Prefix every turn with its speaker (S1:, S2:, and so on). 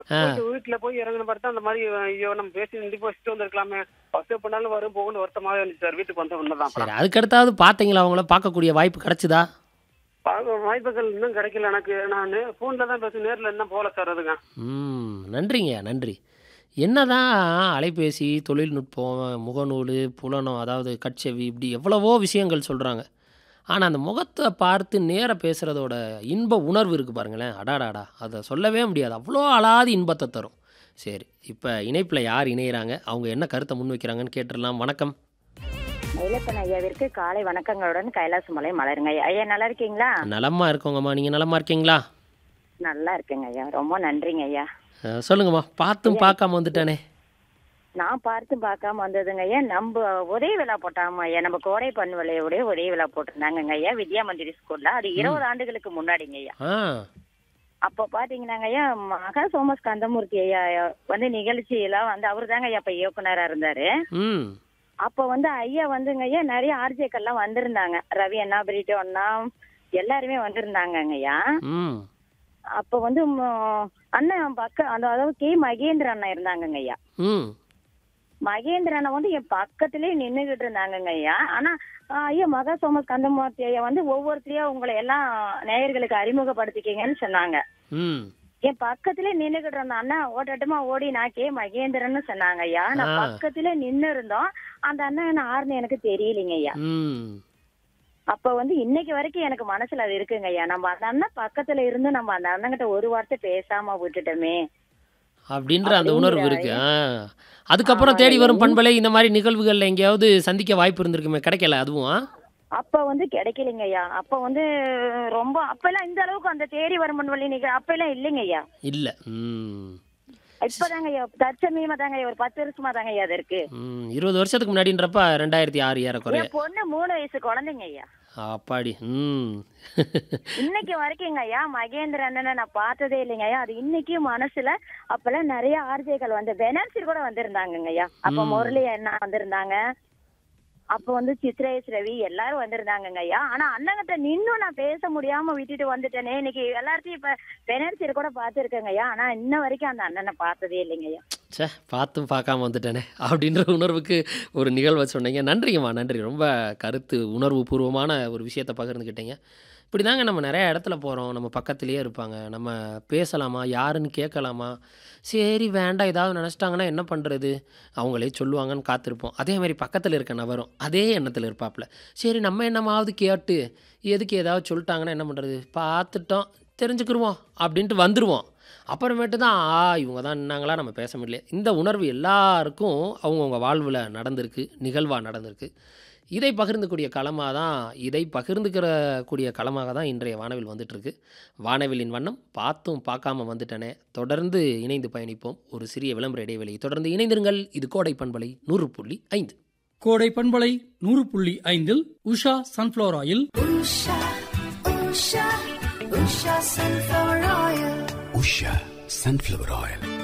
S1: ஆ
S2: போயிட்டு வீட்டுல போய் இறங்கின பார்த்தா அந்த மாதிரி ஐயோ நம்ம பேசி நின்று வச்சுட்டு வந்திருக்கலாமே பஸ் பண்ணாலும் வரும் போகணும் வருத்தமாவே இருந்துச்சு சார் வீட்டுக்கு வந்த ஒண்ணுதான்
S1: சரி அதுக்கடுத்தாவது பார்த்தீங்களா அவங்கள பார்க்கக்கூடிய வாய்ப்பு கிடைச்சுதா
S2: பார்க்க வாய்ப்புகள் இன்னும் கிடைக்கல எனக்கு நான் போன்ல தான் பேசி நேர்ல இன்னும் போகல சார் அதுங்க
S1: ம் நன்றிங்க நன்றி என்னதான் அலைபேசி தொழில்நுட்பம் முகநூல் புலனம் அதாவது கட்செவி இப்படி எவ்வளவோ விஷயங்கள் சொல்கிறாங்க ஆனால் அந்த முகத்தை பார்த்து நேர பேசுகிறதோட இன்ப உணர்வு இருக்குது பாருங்களேன் அடாடாடா அதை சொல்லவே முடியாது அவ்வளோ அலாதி இன்பத்தை தரும் சரி இப்போ இணைப்பில் யார் இணையிறாங்க அவங்க என்ன கருத்தை முன் வைக்கிறாங்கன்னு கேட்டுடலாம் வணக்கம்
S3: மயிலப்பன் ஐயாவிற்கு காலை வணக்கங்களுடன் கைலாசமலை மலருங்க ஐயா ஐயா நல்லா இருக்கீங்களா
S1: நலமா இருக்கோங்கம்மா நீங்கள் நலமா இருக்கீங்களா
S3: நல்லா இருக்கேங்க ஐயா ரொம்ப நன்றிங்க ஐயா
S1: அஹ், சொல்லுங்கம்மா பார்த்தும் பார்க்காம வந்துட்டானே
S3: நான் பார்த்து பார்க்காம வந்ததுங்க ஐயா நம்ம உதய விழா போட்டாம ஐயா நம்ம கோடை பண்பலையோடைய உதய விழா போட்டிருந்தாங்கங்க ஐயா வித்யா மந்திரி ஸ்கூல்ல அது இருபது ஆண்டுகளுக்கு முன்னாடிங்க ஐயா
S1: ஆ
S3: அப்போ பாத்தீங்கன்னாங்க ஐயா மகா சோமஸ் கந்தமூர்த்தி ஐயா வந்து நிகழ்ச்சி எல்லாம் வந்து அவர் தாங்க ஐயா இப்ப இயக்குனரா இருந்தாரு
S1: ம்
S3: அப்போ வந்து ஐயா வந்துங்க ஐயா நிறைய ஆர்ஜேக்கள்லாம் வந்திருந்தாங்க ரவி அண்ணா பிரிட்டோ அண்ணா எல்லாருமே வந்திருந்தாங்கங்க ஐயா
S1: ம்
S3: அப்போ வந்து ம- அண்ணன் பக்க அந்த அதாவது கே மகேந்திர அண்ணா இருந்தாங்கங்க ஐயா
S1: ம்
S3: மகேந்திர அண்ணா வந்து என் பக்கத்திலேயே நின்னுகிட்டு இருந்தாங்கங்க ஐயா ஆனா ஆ, ஐயா மகா சோமஸ் கந்தமூர்த்தி ஐயா வந்து ஒவ்வொருத்தரையா உங்களை எல்லாம் நேயர்களுக்கு அறிமுகப்படுத்திக்கங்கன்னு சொன்னாங்க
S1: ம்
S3: என் பக்கத்துல நின்னுகிட்டு இருந்த அண்ணா ஓட்டட்டுமா ஓடி நான் கே மகேந்திரன்னு சொன்னாங்க ஐயா நான்
S1: ஆ.
S3: பக்கத்துல நின்னு இருந்தோம் அந்த அண்ணன் ஆறுன்னு எனக்கு தெரியலைங்க ஐயா
S1: ம்
S3: அப்ப வந்து இன்னைக்கு வரைக்கும் எனக்கு மனசுல அது இருக்குங்க ஐயா நம்ம அந்த அண்ணன் பக்கத்துல இருந்து நம்ம அந்த அண்ணன்கிட்ட ஒரு வார்த்தை பேசாம விட்டுட்டோமே
S1: அப்படின்ற அந்த
S3: அப்படிங்கிற
S1: உணர்வு இருக்கு ஆ அதுக்கப்புறம் தேடி வரும் பண்பலை இந்த மாதிரி நிகழ்வுகள்ல எங்கேயாவது சந்திக்க வாய்ப்பு இருந்திருக்குமே கிடைக்கல அதுவும் ஆ?
S3: அப்ப வந்து கிடைக்கலைங்க ஐயா அப்ப வந்து ரொம்ப அப்பெல்லாம் இந்த அளவுக்கு அந்த தேடி வருமன் வழி நிக்க அப்ப எல்லாம் இல்லைங்க ஐயா
S1: இல்ல ம்
S3: இப்பதாங்க ஐயா தற்சமயமா தாங்க ஐயா ஒரு பத்து வருஷமா தாங்க ஐயா அது இருக்கு
S1: ம் இருபது வருஷத்துக்கு முன்னாடின்றப்ப ரெண்டாயிரத்தி ஆறு ஏறக்குறைய
S3: என் பொண்ணு மூணு வயசு குழந்தைங்க ஐயா
S1: அப்பாடி ம்
S3: இன்னைக்கு வரைக்குங்க ஐயா மகேந்திர அண்ணனை நான் பார்த்ததே இல்லைங்க ஐயா அது இன்னைக்கும் மனசுல அப்பெல்லாம் நிறைய ஆர்ஜேக்கள் வந்து பெனர்சி கூட வந்திருந்தாங்கங்க ஐயா அப்ப
S1: ம்.
S3: முரளி அண்ணா வந்திருந்தாங்க அப்ப வந்து சித்ரேஷ் ரவி எல்லாரும் வந்திருந்தாங்கங்க ஐயா ஆனா அண்ணங்கிட்ட நின்னும் நான் பேச முடியாம விட்டுட்டு வந்துட்டேனே இன்னைக்கு எல்லார்த்தையும் இப்ப பெனர்சியர் கூட பார்த்துருக்கேங்க ஐயா ஆனா இன்ன வரைக்கும் அந்த அண்ணனை பார்த்ததே இல்லைங்க ஐயா
S1: ச்சே பார்த்தும் பார்க்காம வந்துட்டேனே அப்படின்ற உணர்வுக்கு ஒரு நிகழ்வை சொன்னீங்க நன்றிங்கம்மா நன்றி ரொம்ப கருத்து உணர்வு பூர்வமான ஒரு விஷயத்தை பகிர்ந்துக்கிட்டீங்க இப்படி தாங்க நம்ம நிறைய இடத்துல போகிறோம் நம்ம பக்கத்துலேயே இருப்பாங்க நம்ம பேசலாமா யாருன்னு கேட்கலாமா சரி வேண்டாம் ஏதாவது நினச்சிட்டாங்கன்னா என்ன பண்ணுறது அவங்களே சொல்லுவாங்கன்னு காத்திருப்போம் அதே மாதிரி பக்கத்தில் இருக்க நபரும் அதே எண்ணத்தில் இருப்பாப்புல சரி நம்ம என்னமாவது கேட்டு எதுக்கு ஏதாவது சொல்லிட்டாங்கன்னா என்ன பண்ணுறது பார்த்துட்டோம் தெரிஞ்சுக்கிருவோம் அப்படின்ட்டு வந்துடுவோம் அப்புறமேட்டு தான் ஆ இவங்க தான் நின்னாங்களா நம்ம பேச முடியல இந்த உணர்வு எல்லாருக்கும் அவங்கவுங்க வாழ்வில் நடந்திருக்கு நிகழ்வாக நடந்திருக்கு இதை பகிர்ந்துக்கூடிய களமாக தான் இதை பகிர்ந்துக்கிற கூடிய களமாக தான் இன்றைய வானவில் வந்துட்டுருக்கு வானவிலின் வண்ணம் பார்த்தும் பார்க்காம வந்துட்டனே தொடர்ந்து இணைந்து பயணிப்போம் ஒரு சிறிய விளம்பர இடைவெளி தொடர்ந்து இணைந்திருங்கள் இது கோடை பண்பலை நூறு புள்ளி ஐந்து
S4: கோடை பண்பலை நூறு புள்ளி ஐந்தில் Usha sunflower oil
S5: Usha, Usha, Usha sunflower oil.
S6: Usha sunflower oil